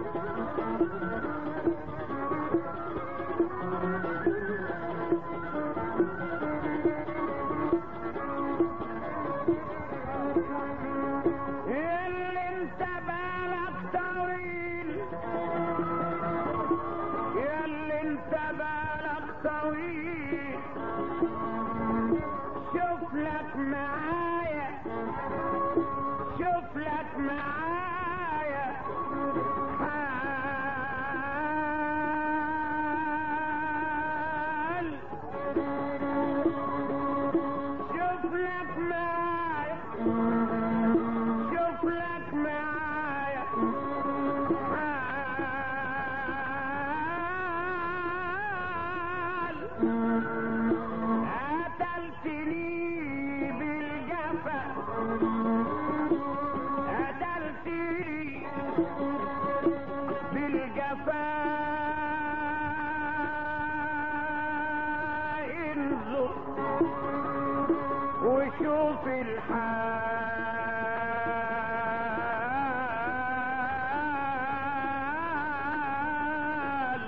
اللي انت بالك طويل ياللي انت بالك طويل شوف لك معايا شوف لك معايا حال شوف لك معايا شوف لك معايا حال قتلتني بالجفا قتلتني بالجفا انظر وشوف الحال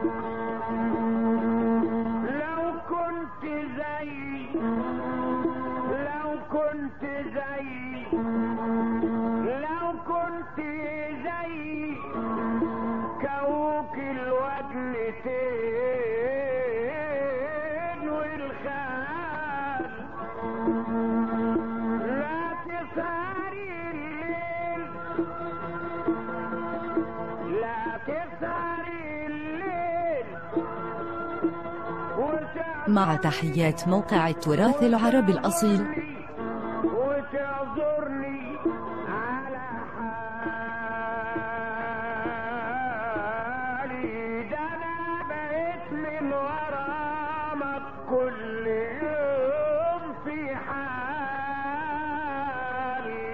لو كنت زي لو كنت زي لو كنت زي كوك الوجنتين والخال لا تسهري الليل لا تسهري الليل وتعذرني مع تحيات موقع التراث العربي الأصيل وتعذرني على حالي ده انا بقيت من غرامك كل يوم في حالي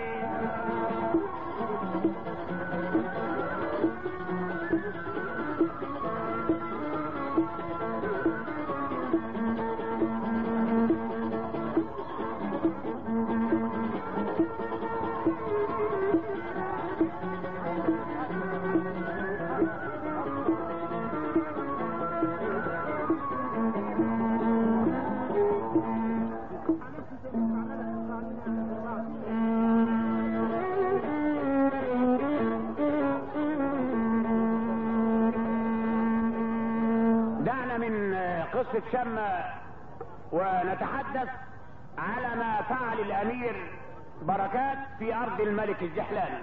دعنا من قصة شمة ونتحدث على ما فعل الأمير بركات في أرض الملك الزحلان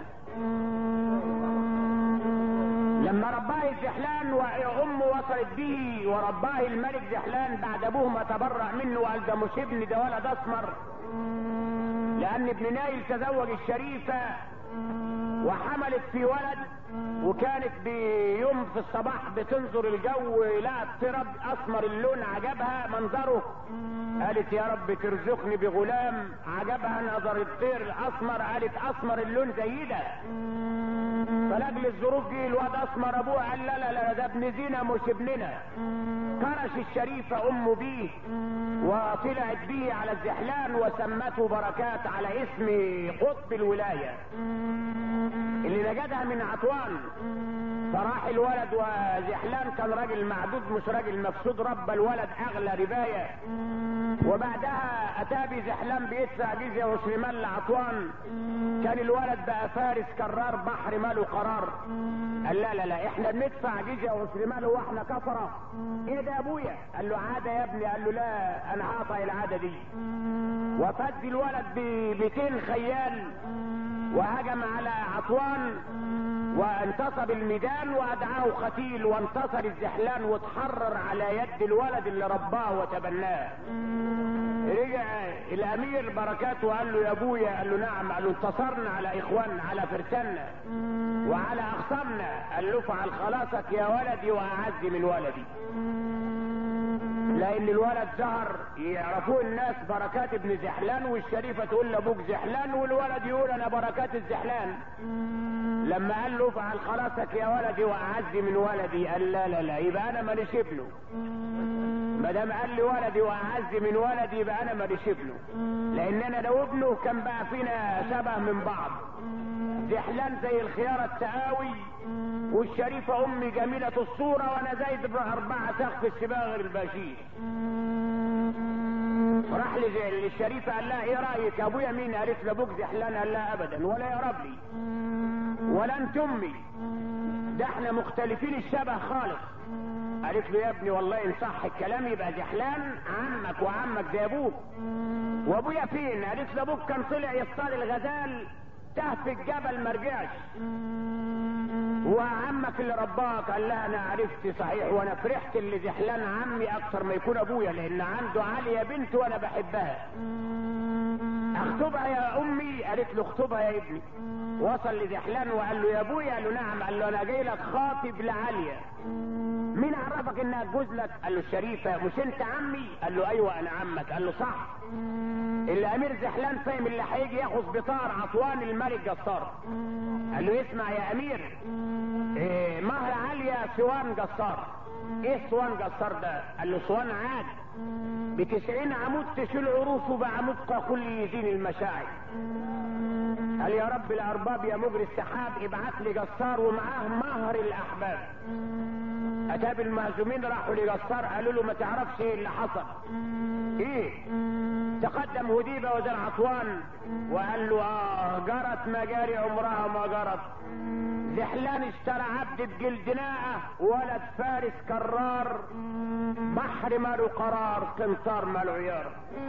لما رباه الزحلان وأمه وصلت به ورباه الملك زحلان بعد أبوه ما تبرع منه وقال ده مش ابن ده ولد أسمر لأن ابن نايل تزوج الشريفة وحملت في ولد وكانت بيوم في الصباح بتنظر الجو لقت تراب اسمر اللون عجبها منظره قالت يا رب ترزقني بغلام عجبها نظر الطير الاسمر قالت اسمر اللون زي ده فلاجل الظروف دي الواد اسمر ابوه قال لا لا لا ده ابن زينة مش ابننا كرش الشريفة امه بيه وطلعت بيه على الزحلان وسمته بركات على اسم قطب الولاية اللي نجدها من عطوان فراح الولد وزحلان كان راجل معدود مش راجل مفسود ربى الولد اغلى رباية وبعدها اتى بزحلان بيدفع جزية وسليمان لعطوان كان الولد بقى فارس كرار بحر ماله قرار قال لا لا لا احنا بندفع جزية وسليمان واحنا كفرة ايه ده يا ابويا قال له عادة يا ابني قال له لا انا هقطع العادة دي وفد الولد ب 200 خيال وهجم على عطوان وانتصب الميدان وادعاه قتيل وانتصر الزحلان وتحرر على يد الولد اللي رباه وتبناه رجع الامير بركاته وقال له يا ابويا قال له نعم قال له انتصرنا على اخواننا على فرساننا وعلى اخصامنا قال له افعل خلاصك يا ولدي واعز من ولدي لان الولد ظهر يعرفوه الناس بركات ابن زحلان والشريفه تقول لابوك زحلان والولد يقول انا بركات الزحلان لما قال له افعل خلاصك يا ولدي واعز من ولدي قال لا لا لا يبقى انا ماليش ابنه ما دام قال لي ولدي واعز من ولدي يبقى انا ماليش ابنه لان انا لو ابنه كان بقى فينا شبه من بعض زحلان زي الخيارة التقاوي والشريفة امي جميلة الصورة وانا زايد باربعة سقف السباغ البشير راح لي للشريفة قال لها ايه رايك يا ابويا مين قالت له ابوك زحلان قال لها ابدا ولا يقرب لي ولا انت امي ده احنا مختلفين الشبه خالص قالت له يا ابني والله ان صح الكلام يبقى زحلان عمك وعمك زي ابوك وابويا فين قالت له ابوك كان طلع يصطاد الغزال تاه في الجبل ما رجعش وعمك اللي رباك قال لها انا عرفت صحيح وانا فرحت اللي زحلان عمي اكتر ما يكون ابويا لان عنده عاليه بنت وانا بحبها اخطبها يا امي قالت له اخطبها يا ابني وصل لزحلان وقال له يا ابويا قال له نعم قال له انا جاي لك خاطب لعاليه مين عرفك انها تجوز لك قال له الشريفه مش انت عمي قال له ايوه انا عمك قال له صح اللي امير زحلان فاهم اللي هيجي ياخذ بطار عطوان الملك جسار قال له اسمع يا امير إيه مهر عاليه سوان جسار ايه سوان جسار ده قال له سوان عاد بتسعين عمود تشيل عروسه بعمود كل يزين المشاعر قال يا رب الارباب يا مجري السحاب ابعت لي جسار ومعاه مهر الاحباب اتى المهزومين راحوا لجسار قالوا له ما تعرفش ايه اللي حصل ايه تقدم هديبه وزير عطوان وقال له اه جرت مجاري عمرها ما جرت زحلان اشترى عبد بجلد ناقه ولد فارس كرار بحر ماله قرار قنطار ماله عيار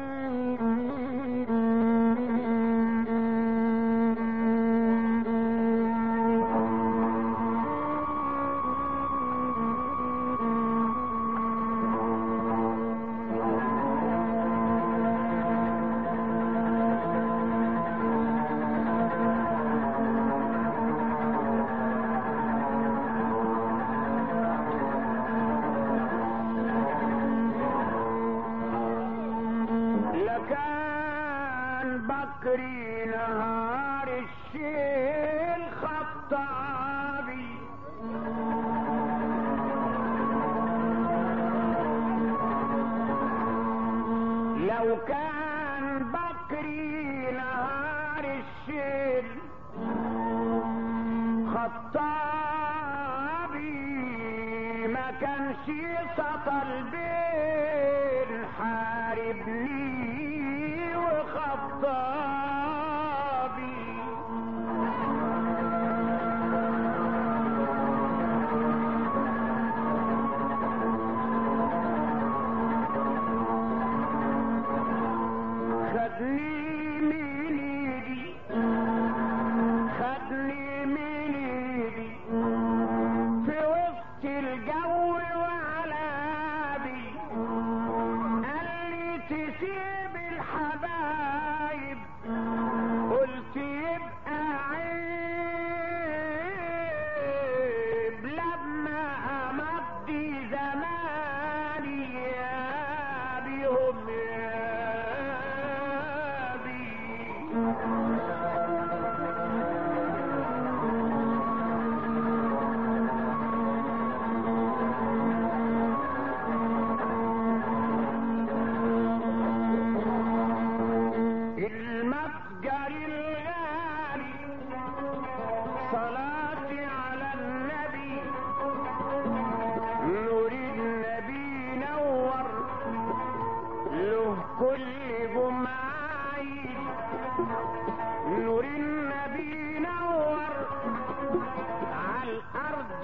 لكان بكري نهار الشيل خطابي لو كان بكري نهار الشيل خطابي ما كانش سطل بين حاربني وخطابي خدني من ايدي خدني من ايدي في وسط الجو وعلابي قال لي تسيب الحبايب قلت يبقى عيب لما امضي زماني يا بيهم يا بي المتجر الغالي صلاتي على النبي نور النبي نور له كل جمعة عيد نور النبي نور على الأرض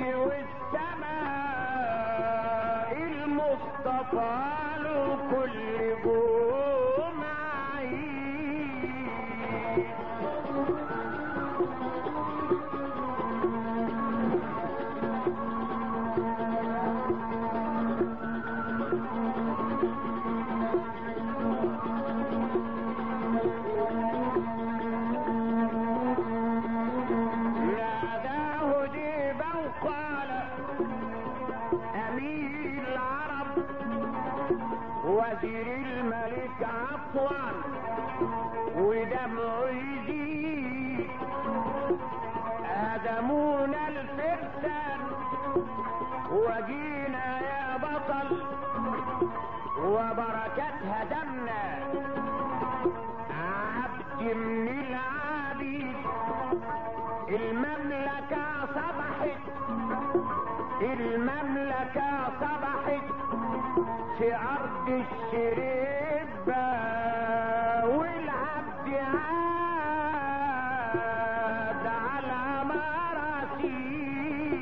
والسماء المصطفى له كل جمعة عيد ناداه ديبا وقال امير العرب وزير الملك عفوان ودمعه يزيد ادمونا الفرسان وجينا يا بطل وبركاتها دمنا عبد من العبيد المملكة صبحت المملكة صبحت في أرض الشريبة والعبد عاد على مراسيل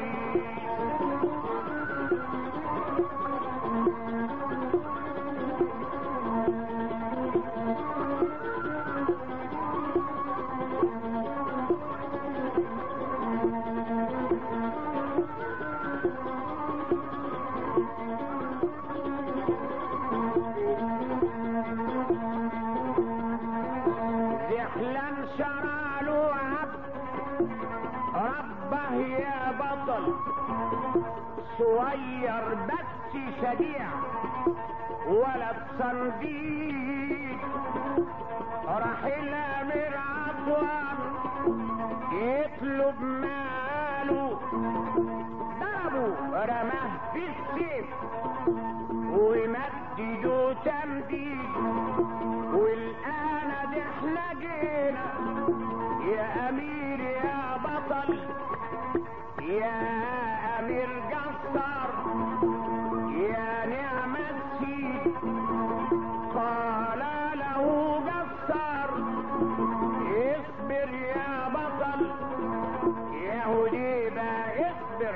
زحلان شرع له عبد ربه يا بطل صغير بس شجيع ولد صنديق راح الامير عطوان يطلب ماله ضربه رماه في السيف ومددوا تمديد والآن دي احنا جينا يا أمير يا بطل يا أمير جسار يا نعم السيد قال له جسار اصبر يا بطل يا هديبة اصبر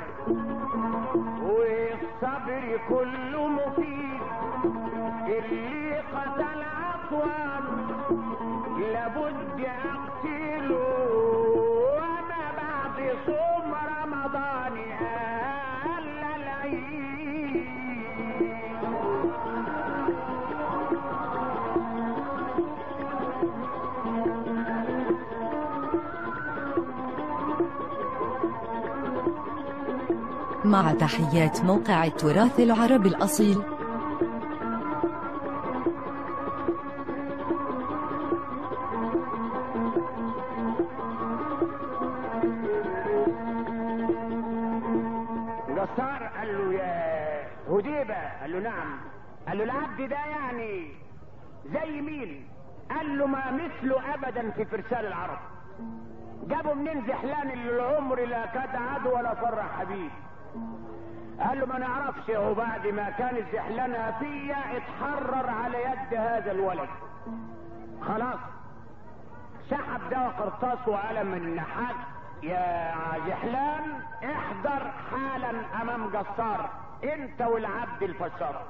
والصبر كله مفيد اللي قتل عطوان لابد اقتله وانا بعد صوم رمضان الا العيد مع تحيات موقع التراث العربي الأصيل جسار قال له يا هديبة قال له نعم قال له العبد ده يعني زي مين قال له ما مثله ابدا في فرسان العرب جابوا منين زحلان اللي العمر لا كاد عدو ولا فرح حبيب قال له ما نعرفش وبعد ما كان الزحلان فيا اتحرر على يد هذا الولد خلاص سحب ده قرطاس وقلم من النحاس يا زحلان احضر حالا امام جسار انت والعبد الفشار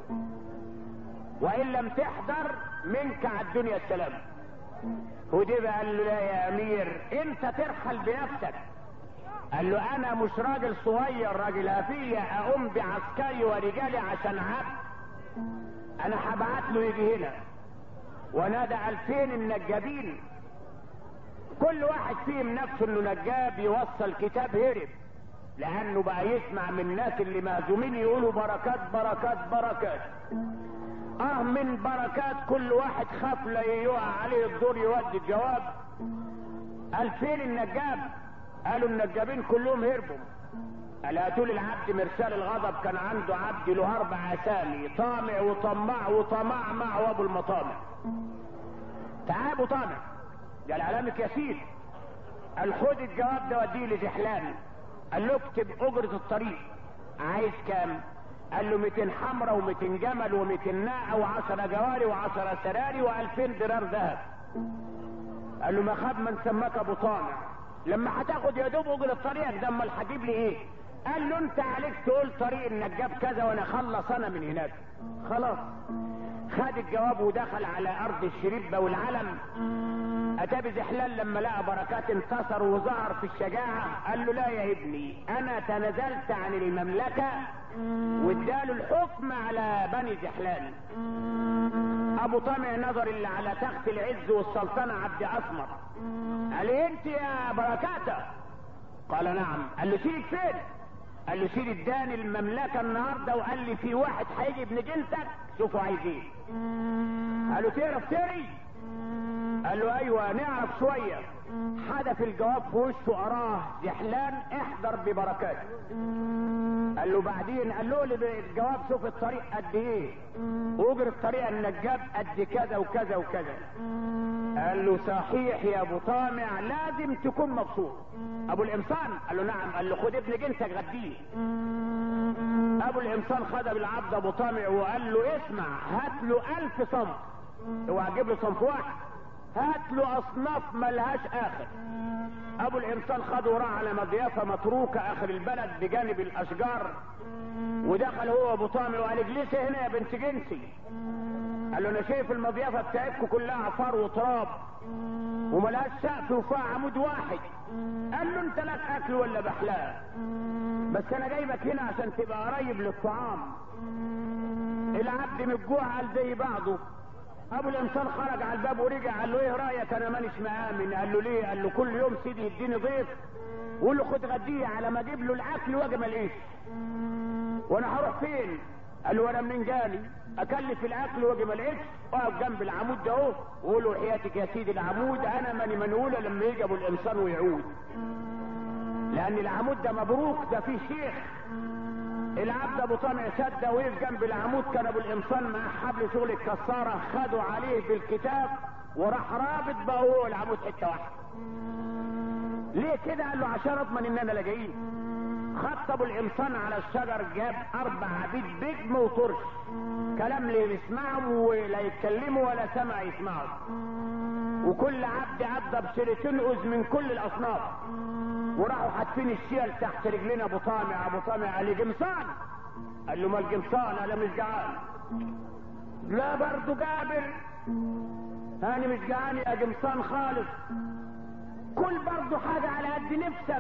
وان لم تحضر منك على الدنيا السلام وديبة قال له لا يا امير انت ترحل بنفسك قال له انا مش راجل صغير راجل هفية اقوم بعسكري ورجالي عشان عبد انا هبعت له يجي هنا ونادى الفين النجابين كل واحد فيهم نفسه انه نجاب يوصل كتاب هرب لانه بقى يسمع من الناس اللي مهزومين يقولوا بركات بركات بركات اه من بركات كل واحد خاف لا يقع عليه الدور يودي الجواب قال فين النجاب قالوا النجابين كلهم هربوا قال هاتوا لي العبد مرسال الغضب كان عنده عبد له اربع اسامي طامع وطماع وطمعمع وابو المطامع تعال ابو طامع قال علامك يا سيدي قال خد الجواب ده وديه لزحلان قال له اكتب اجرة الطريق عايز كام قال له 200 حمرة و200 جمل و200 ناقة و10 جواري و10 سراري و2000 درار ذهب قال له ما خاب من سماك ابو طامع لما هتاخد يا دوب اجرة طريقك ده امال هتجيب لي ايه قال له انت عليك تقول طريق النجاب كذا وانا اخلص انا من هناك خلاص خد الجواب ودخل على ارض الشريبة والعلم اتى بزحلان لما لقى بركات انتصر وظهر في الشجاعة قال له لا يا ابني انا تنازلت عن المملكة واداله الحكم على بني زحلان ابو طامع نظر اللي على تخت العز والسلطنة عبد اسمر قال لي انت يا بركاته قال نعم قال له سيدك فين قال له سيدي اداني المملكة النهاردة وقال لي في واحد هيجي ابن جنسك شوفوا عايز ايه قال له تعرف تري قال له ايوه نعرف شوية حدف الجواب في وشه اراه زحلان احضر ببركات قال له بعدين قال له لي الجواب شوف الطريق قد ايه واجر الطريق النجاب قد كذا وكذا وكذا قال له صحيح يا ابو طامع لازم تكون مبسوط ابو الامصان قال له نعم قال له خد ابن جنسك غديه ابو الامصان خد بالعبد ابو طامع وقال له اسمع هات له الف صنف اوعى تجيب له صنف واحد هات له اصناف ملهاش اخر ابو الانسان خده وراح على مضيافه متروكه اخر البلد بجانب الاشجار ودخل هو ابو طامر وقال اجلسي هنا يا بنت جنسي قال له انا شايف المضيافه بتاعتكم كلها عفار وتراب وملهاش سقف وفيها عمود واحد قال له انت لك اكل ولا بحلاه بس انا جايبك هنا عشان تبقى قريب للطعام العبد من الجوع قال زي بعضه ابو الانسان خرج على الباب ورجع قال له ايه رايك انا مانيش مآمن قال له ليه قال له كل يوم سيدي يديني ضيف وقول له خد غديه على ما اجيب له الاكل واجي ما الاقيش وانا هروح فين قال له وانا منين جالي اكلف الاكل واجي ما الاقيش اقف جنب العمود ده اهو وقول له حياتك يا سيدي العمود انا ماني منقوله لما يجي ابو الانسان ويعود لان العمود ده مبروك ده فيه شيخ العبد ابو طامع سد وقف جنب العمود كان ابو الانسان مع حبل شغل الكساره خدوا عليه بالكتاب وراح رابط بقى هو العمود حته واحده ليه كده قال له عشان اضمن ان انا لاجئين خط ابو الانسان على الشجر جاب اربع عبيد بجم وطرش كلام لا يسمعهم ولا يتكلموا ولا سمع يسمعهم وكل عبد عدى بشريطين أذ من كل الاصناف وراحوا حاتفين الشيل تحت رجلين ابو طامع ابو طامع قال لي جمصان قال له ما الجمصان انا مش جعان لا برضه جابر انا مش جعان يا جمصان خالص كل برضه حاجه على قد نفسك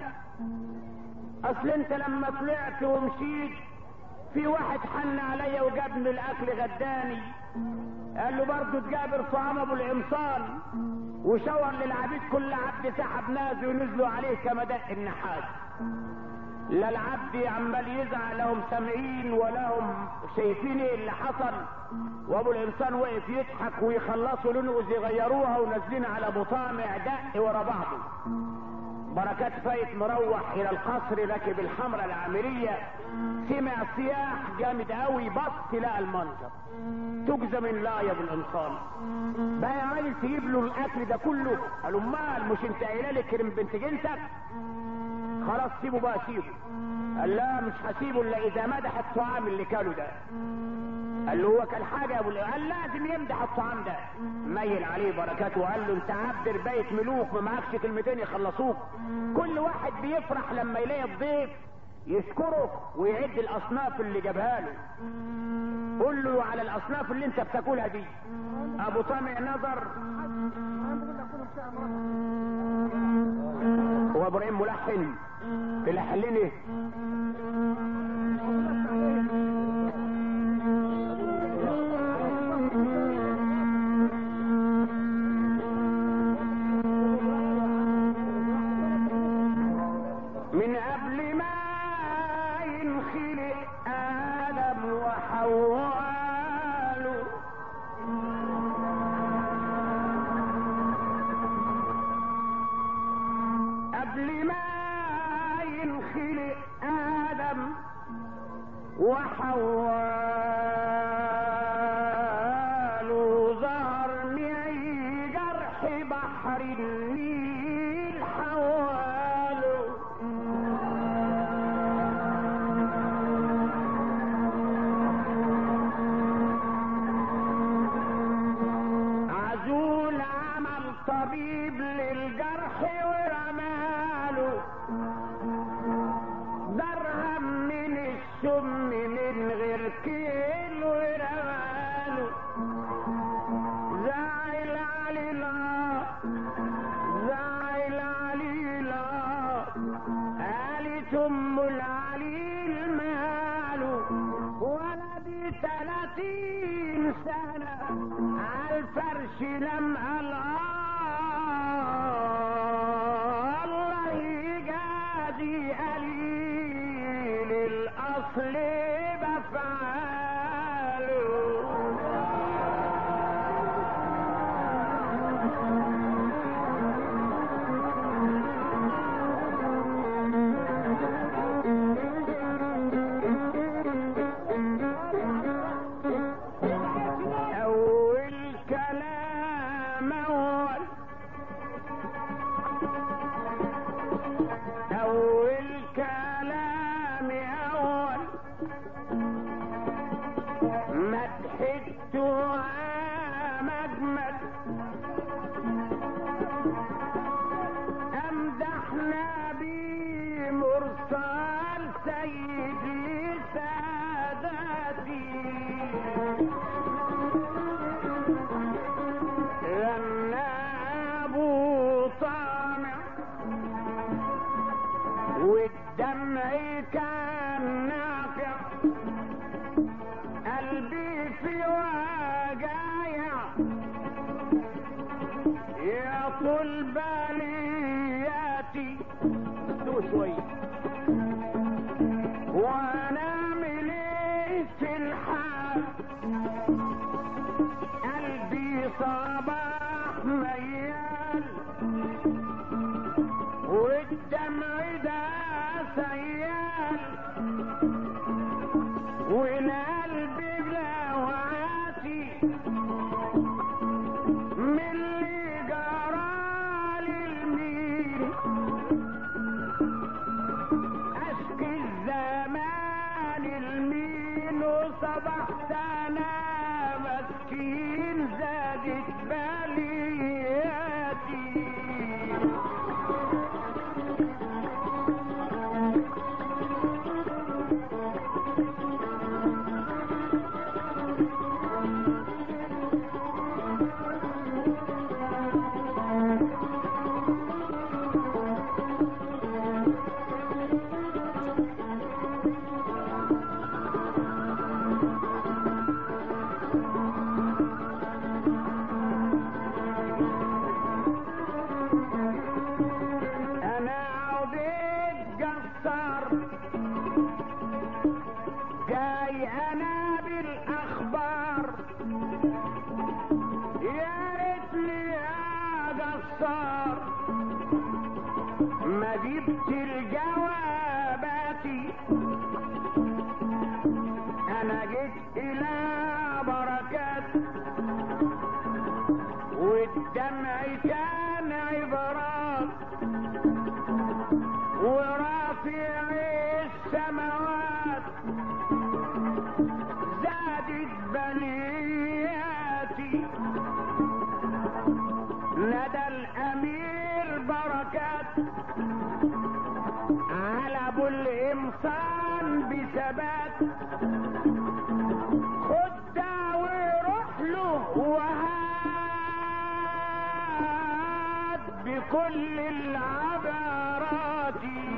اصل انت لما طلعت ومشيت في واحد حن عليا وجابني الاكل غداني قال له برضه تجابر طعام ابو العمصان وشاور للعبيد كل عبد سحب ناس ونزلوا عليه كمدق النحاس لا العبد عمال يزعل لهم سامعين ولا هم شايفين ايه اللي حصل وابو الانسان وقف يضحك ويخلصوا لنقز يغيروها ونازلين على ابو طامع دق ورا بعضه بركات فايت مروح الى القصر راكب الحمرة العامرية سمع صياح جامد قوي بص لقى المنظر تجزم لا يا ابو الانصار بقى يا راجل تجيب له الاكل ده كله قال امال مش انت قايله لي كريم بنت جنسك خلاص سيبه بقى سيبه قال لا مش هسيبه الا اذا مدح الطعام اللي كاله ده قال له هو كان حاجه يا ابو قال لازم يمدح الطعام ده ميل عليه بركاته وقال له انت عبد ربايه ملوك ما معكش كلمتين يخلصوك كل واحد بيفرح لما يلاقي الضيف يشكره ويعد الاصناف اللي جابها له قول له على الاصناف اللي انت بتاكلها دي ابو طامع نظر هو ابراهيم ملحن تلحن لي من قبل ما ينخلق آدم وحواء له قبل ما ينخلق آدم وحواء له ظهر معي جرح بحر النيل حواله عزول عمل طبيب للجرح ورماله درهم من السم من غير كيل ورماله زعل علي لا زعل علي لا قالت ام العليل ماله ولدي ثلاثين سنة عالفرش لم الله يجازي قليل الاصل بفعاله وصال سيدي سادتي غنى ابو طامع والدمع كان نافع قلبي في وجايع يا طول بالياتي دو شوية وانا مليت في الحال قلبي صباح ميال والدمع ده سيال والقلب بلوعاتي من اللي جرالي الميل اشكي الزمان الميل وصبحت انا مسكين زادت بالياتي انا عودت جسار جاي انا بالاخبار يا ريتني يا جسار ما جبت الجواباتي انا جيت الى بركات والدمع كان عبرات ورافع السماوات زادت بلياتي ندى الامير بركات على ابو القمصان بثبات خد ده وروح له وهات بكل العبارات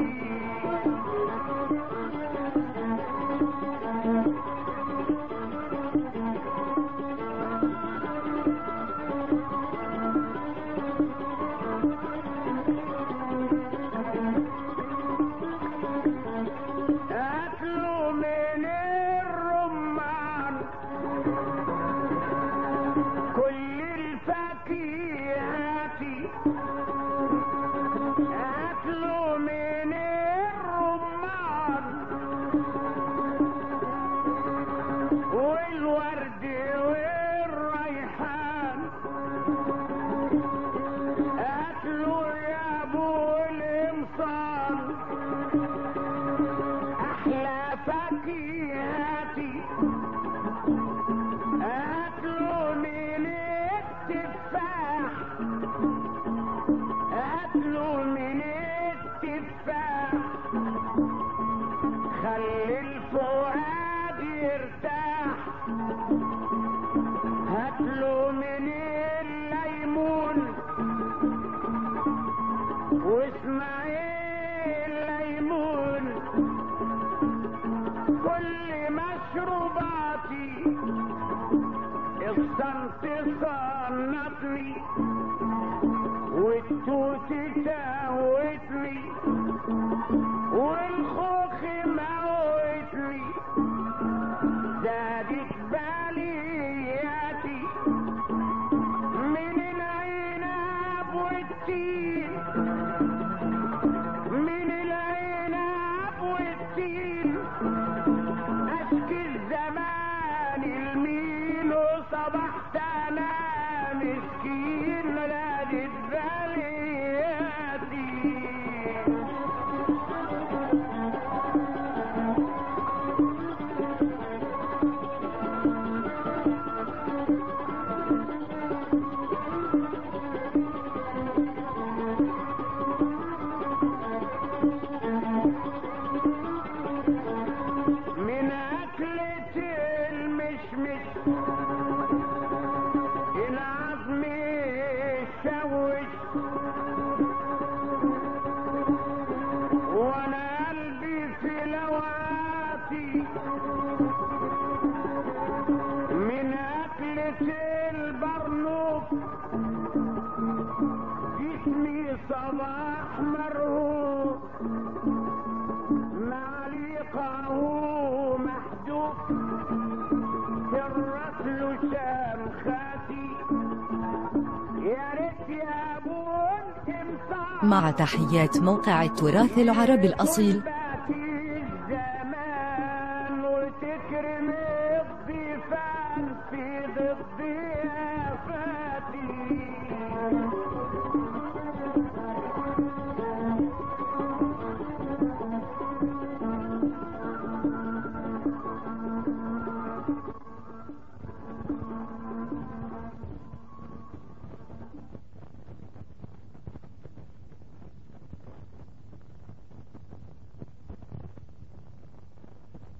هاتله من الرمان كل الفاكهات هاتله من الرمان والورد والريحان هاتله يا ابو الامصان احلى فاكهاتي هاتله من التفاح هاتله من التفاح خلي الفؤاد يرتاح هاتله من الليمون واسماعيل ليمون كل مشروباتي الصنف صنفني والتوت تهوتني والخوخ موتني زادت بالياتي من العنب والتين من العنب والتين اشكي الزمان الميل وصبحت انا مسكين نادت بالياتي من أكلة البرنوب جسمي صباح مرهوب معلقه محدود في الرسل شام خاتي يا ريت يا ابو انت مصاب مع تحيات موقع التراث العربي الأصيل